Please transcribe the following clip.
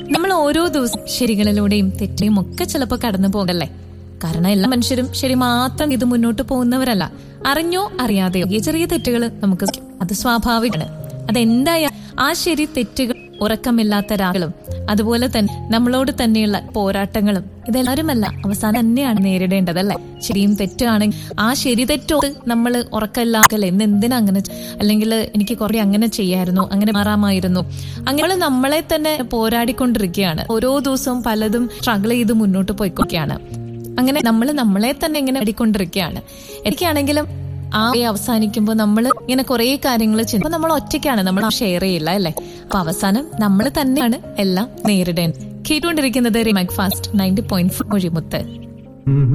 നമ്മൾ ഓരോ ദിവസം ശരികളിലൂടെയും തെറ്റിയും ഒക്കെ ചിലപ്പോൾ കടന്നു പോകല്ലേ കാരണം എല്ലാ മനുഷ്യരും ശരി മാത്രം ഇത് മുന്നോട്ട് പോകുന്നവരല്ല അറിഞ്ഞോ അറിയാതെയോ ഈ ചെറിയ തെറ്റുകൾ നമുക്ക് അത് സ്വാഭാവികമാണ് അതെന്തായാലും ആ ശരി തെറ്റുകൾ ഉറക്കമില്ലാത്ത രാഗങ്ങളും അതുപോലെ തന്നെ നമ്മളോട് തന്നെയുള്ള പോരാട്ടങ്ങളും ഇതെല്ലാരുമല്ല അവസാനം തന്നെയാണ് നേരിടേണ്ടത് അല്ലെ ശരിയും തെറ്റാണെങ്കിൽ ആ ശരി തെറ്റോട് നമ്മൾ ഉറക്കമില്ലാക്കല്ലേ ഇന്ന് എന്തിനാ അങ്ങനെ ചെ- അല്ലെങ്കിൽ എനിക്ക് കുറെ അങ്ങനെ ചെയ്യായിരുന്നു അങ്ങനെ മാറാമായിരുന്നു അങ്ങനെ നമ്മളെ തന്നെ പോരാടിക്കൊണ്ടിരിക്കുകയാണ് ഓരോ ദിവസവും പലതും സ്ട്രഗിൾ ചെയ്ത് മുന്നോട്ട് പോയിക്കൊണ്ടിരിക്കുകയാണ് അങ്ങനെ നമ്മൾ നമ്മളെ തന്നെ ഇങ്ങനെ അടിക്കൊണ്ടിരിക്കുകയാണ് എനിക്കാണെങ്കിലും ആ way അവസാനിക്കുമ്പോൾ നമ്മൾ ഇങ്ങനെ കുറെ കാര്യങ്ങൾ ചെയ്യുമ്പോൾ നമ്മൾ ഒറ്റയ്ക്കാണ് നമ്മൾ ഷെയർ ചെയ്യില്ല അല്ലെ അപ്പൊ അവസാനം നമ്മൾ തന്നെയാണ് എല്ലാം നേരിടേണ്ടത് കേട്ടുകൊണ്ടിരിക്കുന്നത് റിമാക് ഫാസ്റ്റ് നയൻറ്റി പോയിന്റ് ഒഴിമുത്ത്